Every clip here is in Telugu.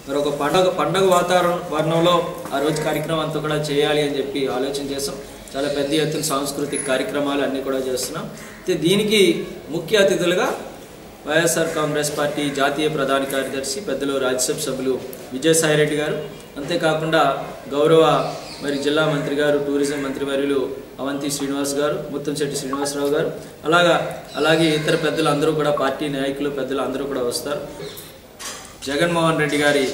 మరి ఒక పండగ పండగ వాతావరణం వర్ణంలో ఆ రోజు కార్యక్రమం అంతా కూడా చేయాలి అని చెప్పి ఆలోచన చేసాం చాలా పెద్ద ఎత్తున సాంస్కృతిక కార్యక్రమాలు అన్నీ కూడా చేస్తున్నాం అయితే దీనికి ముఖ్య అతిథులుగా వైఎస్ఆర్ కాంగ్రెస్ పార్టీ జాతీయ ప్రధాన కార్యదర్శి పెద్దలు రాజ్యసభ సభ్యులు విజయసాయిరెడ్డి గారు అంతేకాకుండా గౌరవ మరి జిల్లా మంత్రి గారు టూరిజం మంత్రి వర్యులు అవంతి శ్రీనివాస్ గారు ముత్తంశెట్టి శ్రీనివాసరావు గారు అలాగా అలాగే ఇతర పెద్దలు అందరూ కూడా పార్టీ నాయకులు పెద్దలు అందరూ కూడా వస్తారు జగన్మోహన్ రెడ్డి గారి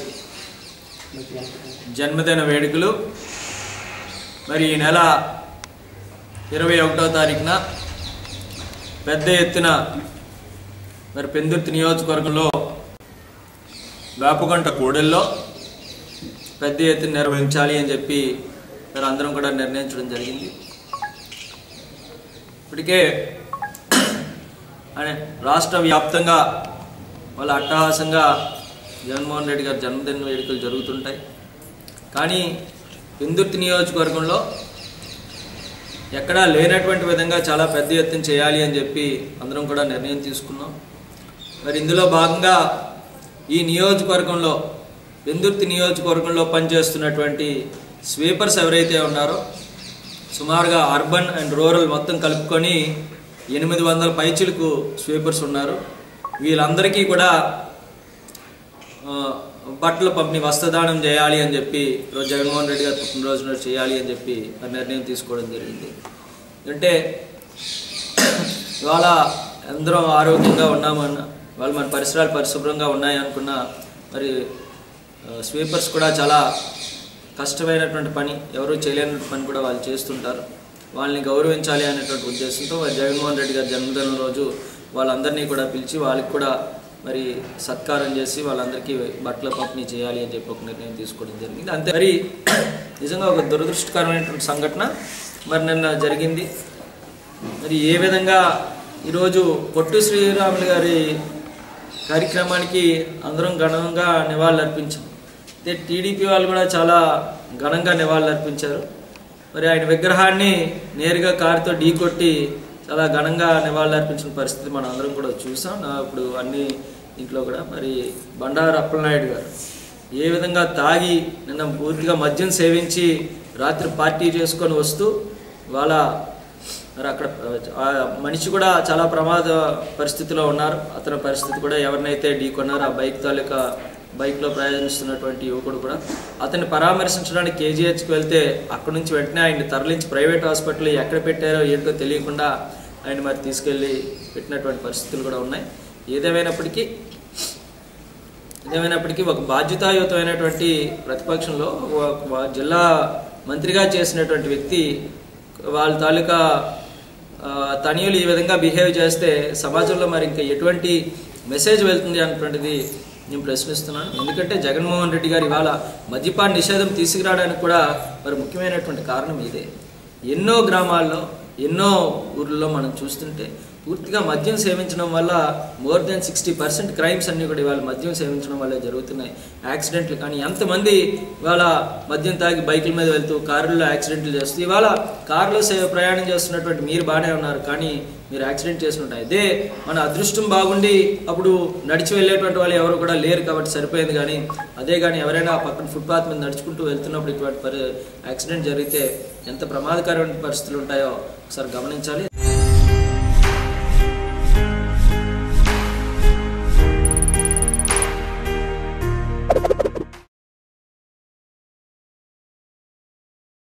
జన్మదిన వేడుకలు మరి ఈ నెల ఇరవై ఒకటో తారీఖున పెద్ద ఎత్తున మరి పెందుర్తి నియోజకవర్గంలో వేపగంట కూడల్లో పెద్ద ఎత్తున నిర్వహించాలి అని చెప్పి మరి అందరం కూడా నిర్ణయించడం జరిగింది ఇప్పటికే అనే రాష్ట్ర వ్యాప్తంగా వాళ్ళ అట్టహాసంగా జగన్మోహన్ రెడ్డి గారి జన్మదిన వేడుకలు జరుగుతుంటాయి కానీ పెందుర్తి నియోజకవర్గంలో ఎక్కడా లేనటువంటి విధంగా చాలా పెద్ద ఎత్తున చేయాలి అని చెప్పి అందరం కూడా నిర్ణయం తీసుకున్నాం మరి ఇందులో భాగంగా ఈ నియోజకవర్గంలో పెందుర్తి నియోజకవర్గంలో పనిచేస్తున్నటువంటి స్వీపర్స్ ఎవరైతే ఉన్నారో సుమారుగా అర్బన్ అండ్ రూరల్ మొత్తం కలుపుకొని ఎనిమిది వందల పైచులకు స్వీపర్స్ ఉన్నారు వీళ్ళందరికీ కూడా ఆ, బట్టల పంపిణీ వస్త్రదానం చేయాలి అని చెప్పి ఈరోజు జగన్మోహన్ రెడ్డి గారు పుట్టినరోజు నాడు చేయాలి అని చెప్పి మరి నిర్ణయం తీసుకోవడం జరిగింది అంటే ఇవాళ అందరం ఆరోగ్యంగా ఉన్నామన్న వాళ్ళు మన పరిసరాలు పరిశుభ్రంగా ఉన్నాయి అనుకున్న మరి ఆ, స్వీపర్స్ కూడా చాలా కష్టమైనటువంటి పని ఎవరు చేయలేని పని కూడా వాళ్ళు చేస్తుంటారు వాళ్ళని గౌరవించాలి అనేటువంటి ఉద్దేశంతో మరి జగన్మోహన్ రెడ్డి గారి జన్మదినం రోజు వాళ్ళందరినీ కూడా పిలిచి వాళ్ళకి కూడా మరి సత్కారం చేసి వాళ్ళందరికీ బట్టల పంపిణీ చేయాలి అని చెప్పి ఒక నిర్ణయం తీసుకోవడం జరిగింది అంతే మరి నిజంగా ఒక దురదృష్టకరమైనటువంటి సంఘటన మరి నిన్న జరిగింది మరి ఏ విధంగా ఈరోజు పొట్టు శ్రీరాములు గారి కార్యక్రమానికి అందరం ఘనంగా నివాళులు అర్పించాం అయితే టీడీపీ వాళ్ళు కూడా చాలా ఘనంగా నివాళులు అర్పించారు మరి ఆయన విగ్రహాన్ని నేరుగా కారుతో ఢీకొట్టి చాలా ఘనంగా నివాళులు అర్పించిన పరిస్థితి మనం అందరం కూడా చూసాం నా ఇప్పుడు అన్ని ఇంట్లో కూడా మరి బండారు అప్పలనాయుడు గారు ఏ విధంగా తాగి నిన్న పూర్తిగా మద్యం సేవించి రాత్రి పార్టీ చేసుకొని వస్తూ వాళ్ళ మరి అక్కడ ఆ మనిషి కూడా చాలా ప్రమాద పరిస్థితిలో ఉన్నారు అతని పరిస్థితి కూడా ఎవరినైతే ఢీకొన్నారో ఆ బైక్ తాలూకా బైక్లో ప్రయాణిస్తున్నటువంటి యువకుడు కూడా అతన్ని పరామర్శించడానికి కేజీహెచ్కి వెళ్తే అక్కడ నుంచి వెంటనే ఆయన్ని తరలించి ప్రైవేట్ హాస్పిటల్ ఎక్కడ పెట్టారో ఏంటో తెలియకుండా ఆయన మరి తీసుకెళ్ళి పెట్టినటువంటి పరిస్థితులు కూడా ఉన్నాయి ఏదేమైనప్పటికీ ఏదేమైనప్పటికీ ఒక బాధ్యతాయుతమైనటువంటి ప్రతిపక్షంలో ఒక జిల్లా మంత్రిగా చేసినటువంటి వ్యక్తి వాళ్ళ తాలూకా ఆ, తనయులు ఈ విధంగా బిహేవ్ చేస్తే సమాజంలో మరి ఇంకా ఎటువంటి మెసేజ్ వెళ్తుంది అన్నటువంటిది నేను ప్రశ్నిస్తున్నాను ఎందుకంటే జగన్మోహన్ రెడ్డి గారు ఇవాళ మద్యపాన నిషేధం తీసుకురావడానికి కూడా మరి ముఖ్యమైనటువంటి కారణం ఇదే ఎన్నో గ్రామాల్లో ఎన్నో ఊర్లలో మనం చూస్తుంటే పూర్తిగా మద్యం సేవించడం వల్ల more than sixty percent crimes అన్ని కూడా ఇవాళ మద్యం సేవించడం వల్లే జరుగుతున్నాయి యాక్సిడెంట్లు కానీ ఎంతమంది ఇవాళ మద్యం తాగి బైకుల మీద వెళ్తూ కారుల్లో యాక్సిడెంట్లు చేస్తూ ఇవాళ కారులో సే ప్రయాణం చేస్తున్నటువంటి మీరు బాగానే ఉన్నారు కానీ మీరు యాక్సిడెంట్ చేస్తుంటాయి అదే మన అదృష్టం బాగుండి అప్పుడు నడిచి వెళ్ళేటువంటి వాళ్ళు ఎవరు కూడా లేరు కాబట్టి సరిపోయింది కానీ అదే కానీ ఎవరైనా ఆ పక్కన ఫుట్పాత్ మీద నడుచుకుంటూ వెళ్తున్నప్పుడు ఇటువంటి పరి యాక్సిడెంట్ జరిగితే ఎంత ప్రమాదకరమైన పరిస్థితులు ఉంటాయో ఒకసారి గమనించాలి